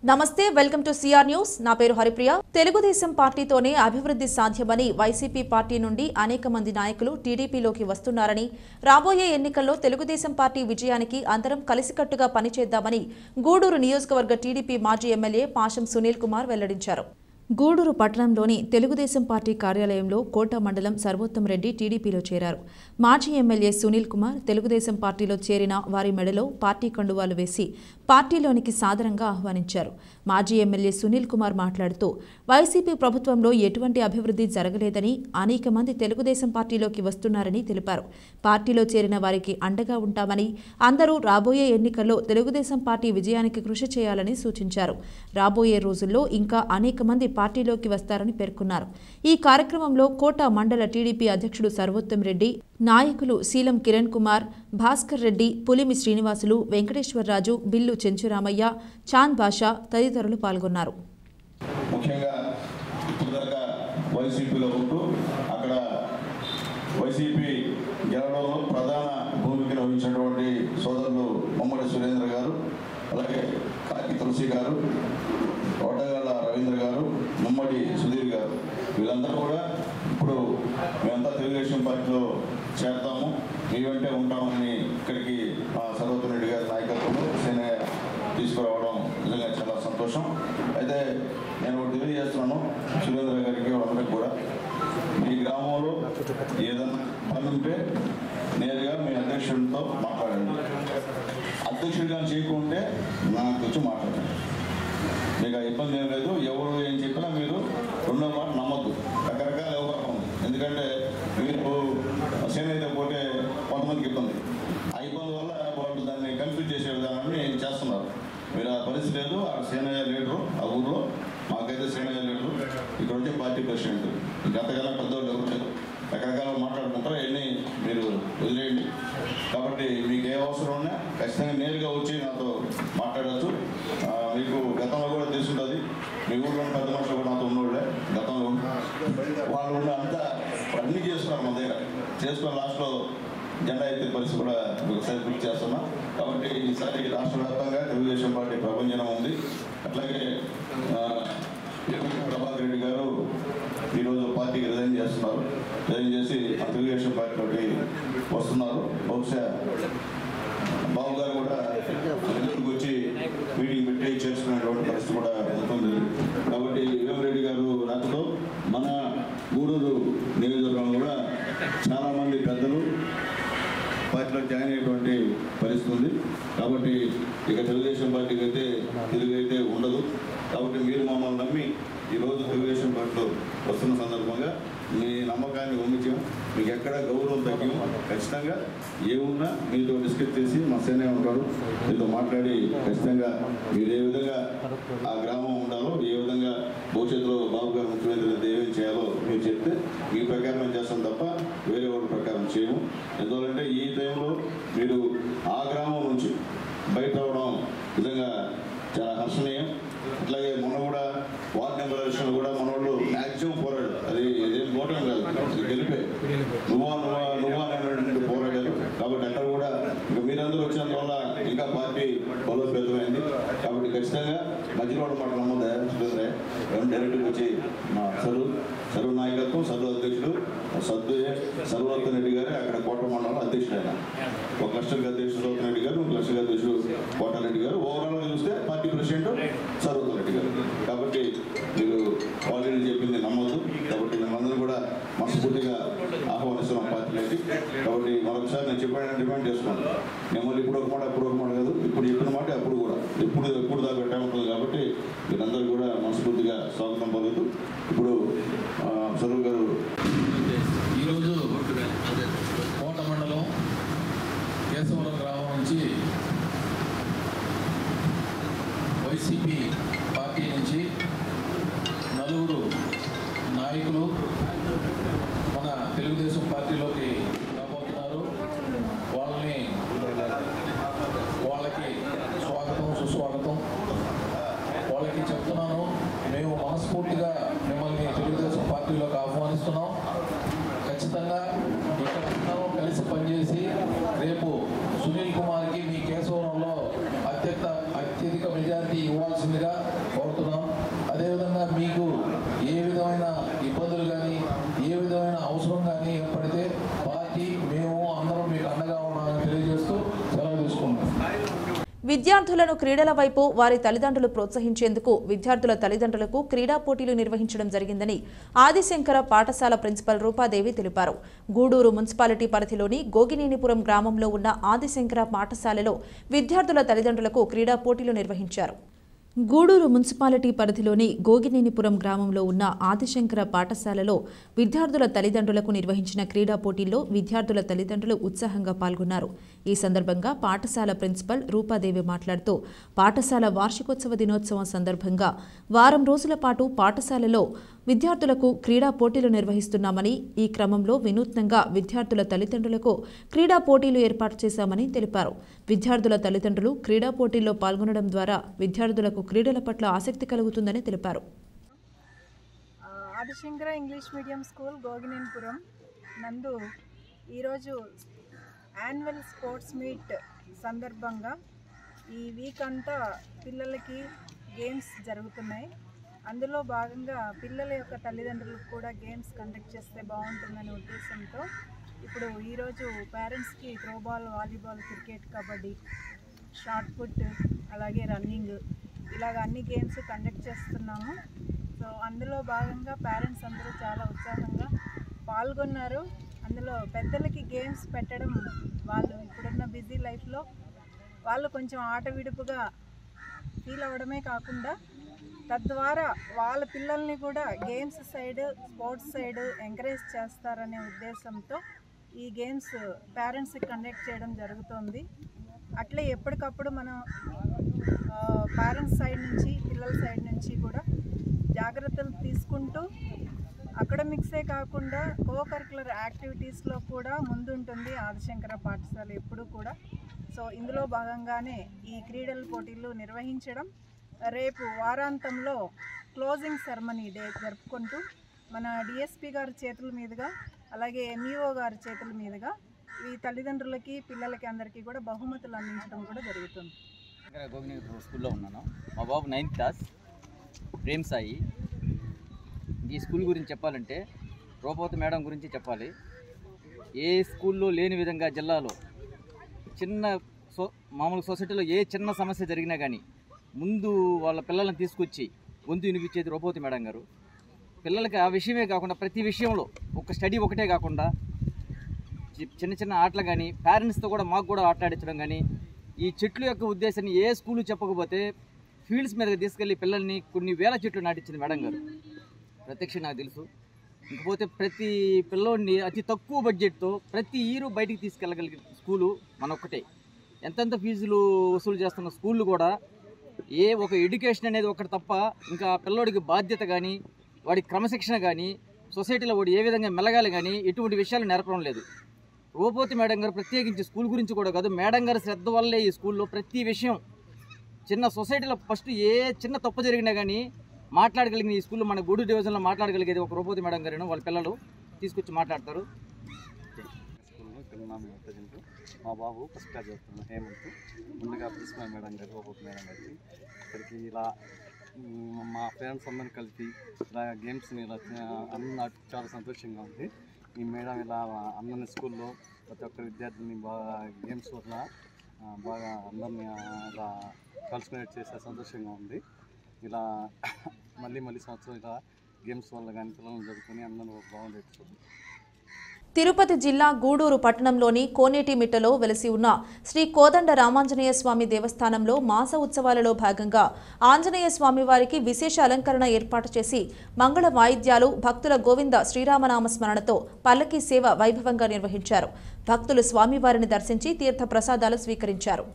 నమస్తే welcome to CR news నా పేరు హరిప్రియ తెలుగుదేశం పార్టీతోనే అభివృద్ధి సాధ్యమని వైసీపీ పార్టీ నుండి అనేక మంది నాయకులు టీడీపీలోకి వస్తున్నారని రాబోయే ఎన్నికల్లో తెలుగుదేశం పార్టీ విజయానికి అందరం కలిసికట్టుగా పనిచేద్దామని గూడూరు నియోజకవర్గ టీడీపీ మాజీ ఎమ్మెల్యే పాషం సునీల్ కుమార్ వెల్లడించారు గూడూరు పట్టణంలోని తెలుగుదేశం పార్టీ కార్యాలయంలో కోట మండలం సర్వోత్తం రెడ్డి టీడీపీలో చేరారు మాజీ ఎమ్మెల్యే సునీల్ కుమార్ తెలుగుదేశం పార్టీలో చేరిన వారి మెడలో పార్టీ కండువాలు వేసి పార్టీలోనికి సాదరంగా ఆహ్వానించారు మాజీ ఎమ్మెల్యే సునీల్ కుమార్ మాట్లాడుతూ వైసీపీ ప్రభుత్వంలో ఎటువంటి అభివృద్ధి జరగలేదని అనేక మంది తెలుగుదేశం పార్టీలోకి వస్తున్నారని తెలిపారు పార్టీలో చేరిన వారికి అండగా ఉంటామని అందరూ రాబోయే ఎన్నికల్లో తెలుగుదేశం పార్టీ విజయానికి కృషి చేయాలని సూచించారు రాబోయే రోజుల్లో ఇంకా అనేక మంది పార్టీలోకి వస్తారని పేర్కొన్నారు ఈ కార్యక్రమంలో కోట మండల టీడీపీ అధ్యక్షుడు సర్వోత్తం రెడ్డి నాయకులు శీలం కిరణ్ కుమార్ భాస్కర్ రెడ్డి పులిమి శ్రీనివాసులు వెంకటేశ్వరరాజు బిల్లు చెంచురామయ్య చాంద్ బాషా తదితరులు పాల్గొన్నారు ముఖ్యంగా ఇప్పటిదాకా వైసీపీలో ఉంటూ అక్కడ వైసీపీ గెలవడంలో ప్రధాన భూమికను వహించినటువంటి సోదరులు ముమ్మడి సురేంద్ర గారు అలాగే కాకి తులసి గారు కోటగాళ్ళ రవీంద్ర గారు ముమ్మడి సుధీర్ గారు వీళ్ళందరూ కూడా ఇప్పుడు మేమంతా తెలుగుదేశం పార్టీలో చేరతాము మీ వెంటే ఉంటామని ఇక్కడికి మా సర్వోత్తమ రెడ్డి గారి నాయకత్వంలో సేనయ్య తీసుకురావడం నిజంగా చాలా సంతోషం అయితే నేను ఒకటి తెలియజేస్తున్నాను సురేంద్ర గారికి వాళ్ళందరికీ కూడా మీ గ్రామంలో ఏదైనా పని ఉంటే నేరుగా మీ అధ్యక్షుడితో మాట్లాడండి అధ్యక్షుడిగా చేయకుంటే నాకు వచ్చి మాట్లాడండి మీకు ఆ ఇబ్బంది ఏం లేదు ఎవరు ఏం చెప్పినా మీరు రెండో మాట నమ్మద్దు రకరకాల వ్యవహారం ఉంది ఎందుకంటే మీరు సేనైతే పోతే కొంతమందికి ఇబ్బంది ఆ ఇబ్బంది వల్ల వాళ్ళు దాన్ని కన్ఫ్యూజ్ చేసే విధానాన్ని చేస్తున్నారు మీరు ఆ పరిస్థితి లేదు ఆ సేనయ్య లీడరు ఆ ఊర్లో మాకైతే సేనయ్య లీడరు ఇక్కడ వచ్చే పార్టీ ప్రెసిడెంట్ గతకాలం పెద్దవాళ్ళు ఎవరు లేరు రకరకాల మాట్లాడుకుంటారు అవన్నీ మీరు వదిలేయండి కాబట్టి మీకు ఏ అవసరం ఉన్నా ఖచ్చితంగా నేరుగా వచ్చి నాతో మాట్లాడచ్చు ఆ, మీకు గతంలో కూడా తెలుసుంటుంది మీ ఊళ్ళో ఉన్న పెద్ద మనుషులు కూడా నాతో ఉన్నోళ్ళే గతంలో వాళ్ళు ఉన్న అంతా అన్నీ చేస్తున్నారు మన దగ్గర చేసుకున్న లాస్ట్లో జెండా ఎత్తే పరిస్థితి కూడా ఒకసారి గుర్తు చేస్తున్నా కాబట్టి ఈసారి రాష్ట్ర వ్యాప్తంగా తెలుగుదేశం పార్టీ ప్రభంజనం ఉంది అట్లాగే ఆ, ప్రభాకర్ రెడ్డి గారు ఈరోజు పార్టీకి రిజైన్ చేస్తున్నారు రిజైన్ చేసి ఆ తెలుగుదేశం పార్టీలోకి వస్తున్నారు బహుశా బాబు గారు కూడా ఎదురుకు వచ్చి మీటింగ్ పెట్టి చేసుకునేటువంటి పరిస్థితి కూడా ఉంటుంది కాబట్టి రెడ్డి గారు రాకతో మన గూడూరు నియోజకవర్గంలో కూడా చాలామంది పెద్దలు పార్టీలో జాయిన్ అయ్యేటువంటి పరిస్థితి ఉంది కాబట్టి ఇక తెలుగుదేశం పార్టీకి అయితే తెలుగు అయితే ఉండదు కాబట్టి మీరు మమ్మల్ని నమ్మి ఈరోజు తెలుగుదేశం పార్టీలో వస్తున్న సందర్భంగా మీ నమ్మకాన్ని వండించాం మీకు ఎక్కడ గౌరవం తగ్గాం ఖచ్చితంగా ఏమున్నా మీతో డిస్కస్ చేసి మా సేనే ఉంటారు మీతో మాట్లాడి ఖచ్చితంగా మీరు ఏ విధంగా ఆ గ్రామం ఉండాలో ఏ విధంగా భవిష్యత్తులో బాబు గారు ముఖ్యమంత్రి అయితే ఏమేమి చేయాలో మీరు చెప్తే ఈ ప్రకారం మేము చేస్తాం తప్ప వేరే వాళ్ళ ప్రకారం చేయము ఎందువల్లంటే ఈ టైంలో మీరు ఆ గ్రామం నుంచి బయట రావడం నిజంగా చాలా హర్షణీయం అట్లాగే మొన్న కూడా వార్డ్ నెంబర్ ఎలక్షన్ కూడా మన వాళ్ళు మ్యాక్సిమం పోరాడు అది ఇదేం పోవటం కాదు అది గెలిపే నువ్వా నువ్వా నువ్వా అనేటువంటి పోరాడారు కాబట్టి అక్కడ కూడా ఇంకా మీరందరూ వచ్చినందువల్ల ఇంకా పార్టీ బలోపేతమైంది కాబట్టి ఖచ్చితంగా మధ్యలో ఉన్న మాట నమ్మదా సురేంద్రే డైరెక్ట్గా వచ్చి మా సరు సర్వ నాయకత్వం సర్వ అధ్యక్షుడు సద్దు సర్వోత్తమ రెడ్డి గారు అక్కడ కోట మండలం అధ్యక్షుడు ఆయన ఒక లక్షల అధ్యక్షుడు సర్వోత్తమ రెడ్డి గారు ఒక లక్షల అధ్యక్షుడు కోటారెడ్డి గారు ఓవరాల్గా చూస్తే పార్టీ ప్రెసిడెంట్ సర్వోత్తమ రెడ్డి గారు కాబట్టి మీరు ఆల్రెడీ చెప్పింది నమ్మొద్దు కాబట్టి మేమందరం కూడా మనస్ఫూర్తిగా ఆహ్వానిస్తున్నాం పార్టీలోకి కాబట్టి మరొకసారి నేను చెప్పాను డిమాండ్ చేసుకున్నాను మిమ్మల్ని ఇప్పుడు ఒక మాట అప్పుడు ఒక మాట కాదు ఇప్పుడు చెప్పిన మాట అప్పుడు కూడా ఎప్పుడు ఎప్పుడు దాకా పెట్టే ఉంటుంది కాబట్టి మీరందరూ కూడా మనస్ఫూర్తిగా స్వాగతం పలుకుతూ ఇప్పుడు ఆ, సరువు గారు ఈరోజు కోట మండలం కేశవరం గ్రామం నుంచి వైసీపీ పార్టీ నుంచి నలుగురు నాయకులు మన తెలుగుదేశం పార్టీలోకి రాబోతున్నారు వాళ్ళని వాళ్ళకి స్వాగతం సుస్వాగతం వాళ్ళకి చెప్తున్నాను మేము మనస్ఫూర్తిగా మిమ్మల్ని తెలుగుదేశం పార్టీలోకి ఆహ్వానిస్తున్నాం కోరుతున్నాం అదేవిధంగా మీకు ఏ విధమైన ఇబ్బందులు కానీ ఏ విధమైన అవసరం కానీ ఏర్పడితే పార్టీ మేము అందరం మీకు అండగా ఉన్నామని తెలియజేస్తూ సెలవు తీసుకుంటాం విద్యార్థులను క్రీడల వైపు వారి తల్లిదండ్రులు ప్రోత్సహించేందుకు విద్యార్థుల తల్లిదండ్రులకు క్రీడా పోటీలు నిర్వహించడం జరిగిందని ఆదిశంకర పాఠశాల ప్రిన్సిపల్ రూపాదేవి తెలిపారు గూడూరు మున్సిపాలిటీ పరిధిలోని గోగినేనిపురం గ్రామంలో ఉన్న ఆదిశంకర పాఠశాలలో విద్యార్థుల తల్లిదండ్రులకు క్రీడా పోటీలు నిర్వహించారు గూడూరు మున్సిపాలిటీ పరిధిలోని గోగినేనిపురం గ్రామంలో ఉన్న ఆదిశంకర పాఠశాలలో విద్యార్థుల తల్లిదండ్రులకు నిర్వహించిన క్రీడా పోటీల్లో విద్యార్థుల తల్లిదండ్రులు ఉత్సాహంగా పాల్గొన్నారు ఈ సందర్భంగా పాఠశాల ప్రిన్సిపల్ రూపాదేవి మాట్లాడుతూ పాఠశాల వార్షికోత్సవ దినోత్సవం సందర్భంగా వారం రోజుల పాటు పాఠశాలలో విద్యార్థులకు క్రీడా పోటీలు నిర్వహిస్తున్నామని ఈ క్రమంలో వినూత్నంగా విద్యార్థుల తల్లిదండ్రులకు క్రీడా పోటీలు ఏర్పాటు చేశామని తెలిపారు విద్యార్థుల తల్లిదండ్రులు క్రీడా పోటీల్లో పాల్గొనడం ద్వారా విద్యార్థులకు క్రీడల పట్ల ఆసక్తి కలుగుతుందని తెలిపారు ఆ, Adishankara English medium school Goginenipuram నందు ఈరోజు యాన్యువల్ స్పోర్ట్స్ మీట్ సందర్భంగా ఈ వీక్ అంతా పిల్లలకి గేమ్స్ జరుగుతున్నాయి అందులో భాగంగా పిల్లల యొక్క తల్లిదండ్రులకు కూడా గేమ్స్ కండక్ట్ చేస్తే బాగుంటుందనే ఉద్దేశంతో ఇప్పుడు ఈరోజు పేరెంట్స్కి throwball volleyball cricket kabaddi shot put అలాగే రన్నింగ్ ఇలాగ అన్ని గేమ్స్ కండక్ట్ చేస్తున్నాము సో అందులో భాగంగా పేరెంట్స్ అందరూ చాలా ఉత్సాహంగా పాల్గొన్నారు అందులో పెద్దలకి గేమ్స్ పెట్టడం వాళ్ళు ఇప్పుడున్న బిజీ లైఫ్లో వాళ్ళు కొంచెం ఆట విడుపుగా ఫీల్ అవ్వడమే కాకుండా తద్వారా వాళ్ళ పిల్లల్ని కూడా games side sports side encourage చేస్తారనే ఉద్దేశంతో ఈ గేమ్స్ పేరెంట్స్కి కండక్ట్ చేయడం జరుగుతుంది అట్లే ఎప్పటికప్పుడు మనం పేరెంట్స్ సైడ్ నుంచి పిల్లల సైడ్ నుంచి కూడా జాగ్రత్తలు తీసుకుంటూ అకాడమిక్సే కాకుండా కో కరికులర్ యాక్టివిటీస్లో కూడా ముందుంటుంది ఆదిశంకర పాఠశాల ఎప్పుడూ కూడా సో ఇందులో భాగంగానే ఈ క్రీడల పోటీలు నిర్వహించడం రేపు వారాంతంలో క్లోజింగ్ సెరమనీ డే జరుపుకుంటూ మన డిఎస్పి గారి చేతుల మీదుగా అలాగే ఎంఈఓ గారి చేతుల మీదుగా ఈ తల్లిదండ్రులకి పిల్లలకి అందరికీ కూడా బహుమతులు అందించడం కూడా జరుగుతుంది ఇక్కడ గోగిని స్కూల్లో ఉన్నాను మా బాబు నైన్త్ క్లాస్ ప్రేమ్ సాయి ఈ స్కూల్ గురించి చెప్పాలంటే రూపవతి మేడం గురించి చెప్పాలి ఏ స్కూల్లో లేని విధంగా జిల్లాలో చిన్న సో మామూలు సొసైటీలో ఏ చిన్న సమస్య జరిగినా కానీ ముందు వాళ్ళ పిల్లల్ని తీసుకొచ్చి గొంతు వినిపించేది రూపవతి మేడం గారు పిల్లలకి ఆ విషయమే కాకుండా ప్రతి విషయంలో ఒక స్టడీ ఒకటే కాకుండా చి- చిన్న చిన్న ఆటలు కానీ పేరెంట్స్తో కూడా మాకు కూడా ఆటలాడించడం కానీ ఈ చెట్ల యొక్క ఉద్దేశాన్ని ఏ స్కూలు చెప్పకపోతే ఫీల్డ్స్ మీదకి తీసుకెళ్లి పిల్లల్ని కొన్ని వేల చెట్లు నాటించింది మేడం గారు ప్రత్యక్ష నాకు తెలుసు ఇంకపోతే ప్రతి పిల్లోడిని అతి తక్కువ బడ్జెట్తో ప్రతి ఇయర్ బయటికి తీసుకెళ్ళగలిగిన స్కూలు మన ఒక్కటే ఎంతెంత ఫీజులు వసూలు చేస్తున్న స్కూళ్ళు కూడా ఏ ఒక ఎడ్యుకేషన్ అనేది ఒకటి తప్ప ఇంకా పిల్లోడికి బాధ్యత కానీ వాడి క్రమశిక్షణ కానీ సొసైటీలో వాడు ఏ విధంగా మెలగాలి కానీ ఎటువంటి విషయాలు నేర్పడం లేదు రూపవతి మేడం గారు ప్రత్యేకించి స్కూల్ గురించి కూడా కాదు మేడం గారి శ్రద్ధ వల్లే ఈ స్కూల్లో ప్రతి విషయం చిన్న సొసైటీలో ఫస్ట్ ఏ చిన్న తప్పు జరిగినా కానీ మాట్లాడగలిగిన ఈ స్కూల్లో మన గూడు డివిజన్లో మాట్లాడగలిగేది ఒక రూపవతి మేడం గారు వాళ్ళ పిల్లలు తీసుకొచ్చి మాట్లాడతారు స్కూల్లో ఇక్కడ ఉన్నాము ప్రజెంట్ మా బాబు ఫస్ట్ క్లాస్ చదువుతున్నాడు హేమంత్ ముందుగా ప్రిన్సిపల్ మేడం గారు ఓపెన్ మేడం గారికి ఇక్కడికి ఇలా మ్, మా ఫ్రెండ్స్ అందరిని కలిపి ఇలా గేమ్స్ని ఇలా చే- అన్ని నాకు చాలా సంతోషంగా ఉంది ఈ మేడం ఇలా అందరిని స్కూల్లో ప్రతి ఒక్క విద్యార్థిని బాగా గేమ్స్ వల్ల ఆ, బాగా అందరిని ఆ, ఇలా కలుసుకునేట్ చేసే సంతోషంగా ఉంది ఇలా మళ్ళీ మళ్ళీ సంవత్సరం ఇలా గేమ్స్ వల్ల కానీ పిల్లల్ని చదువుకొని అందరూ బాగుండేది చూడండి తిరుపతి జిల్లా గూడూరు పట్టణంలోని కోనేటిమిట్టలో వెలసి ఉన్న శ్రీ కోదండ రామాంజనేయ స్వామి దేవస్థానంలో మాస ఉత్సవాలలో భాగంగా ఆంజనేయ స్వామి వారికి విశేష అలంకరణ ఏర్పాటు చేసి మంగళ వాయిద్యాలు భక్తుల గోవింద శ్రీరామనామ స్మరణతో పల్లకీ సేవ వైభవంగా నిర్వహించారు భక్తులు స్వామివారిని దర్శించి తీర్థ ప్రసాదాలు స్వీకరించారు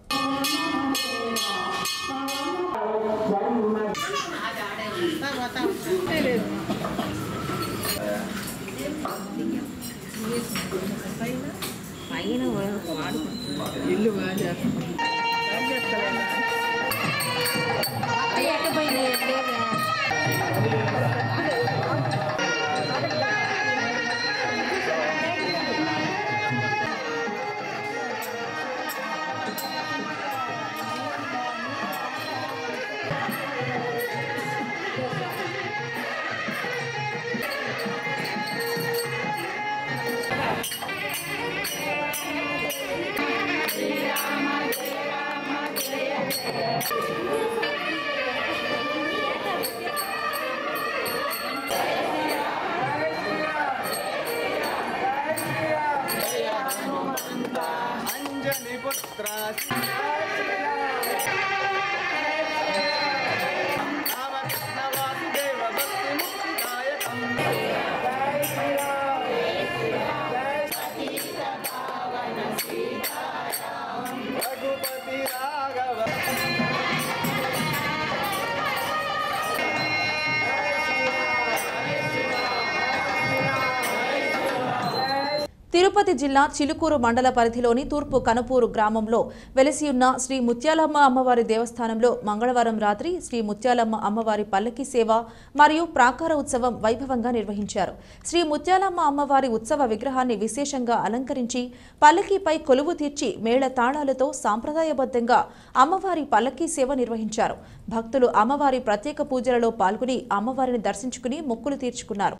తిరుపతి జిల్లా చిలుకూరు మండల పరిధిలోని తూర్పు కనుపూరు గ్రామంలో వెలసియున్న శ్రీ ముత్యాలమ్మ అమ్మవారి దేవస్థానంలో మంగళవారం రాత్రి శ్రీ ముత్యాలమ్మ అమ్మవారి పల్లకి సేవ మరియు ప్రాకార ఉత్సవం వైభవంగా నిర్వహించారు శ్రీ ముత్యాలమ్మ అమ్మవారి ఉత్సవ విగ్రహాన్ని విశేషంగా అలంకరించి పల్లకీపై కొలువు తీర్చి మేళ తాళాలతో సాంప్రదాయబద్ధంగా అమ్మవారి పల్లకీ సేవ నిర్వహించారు భక్తులు అమ్మవారి ప్రత్యేక పూజలలో పాల్గొని అమ్మవారిని దర్శించుకుని మొక్కులు తీర్చుకున్నారు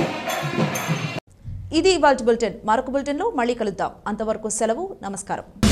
ఇది ఇవాళ బులెటిన్ మరొక బులెటిన్లో మళ్ళీ కలుద్దాం అంతవరకు సెలవు నమస్కారం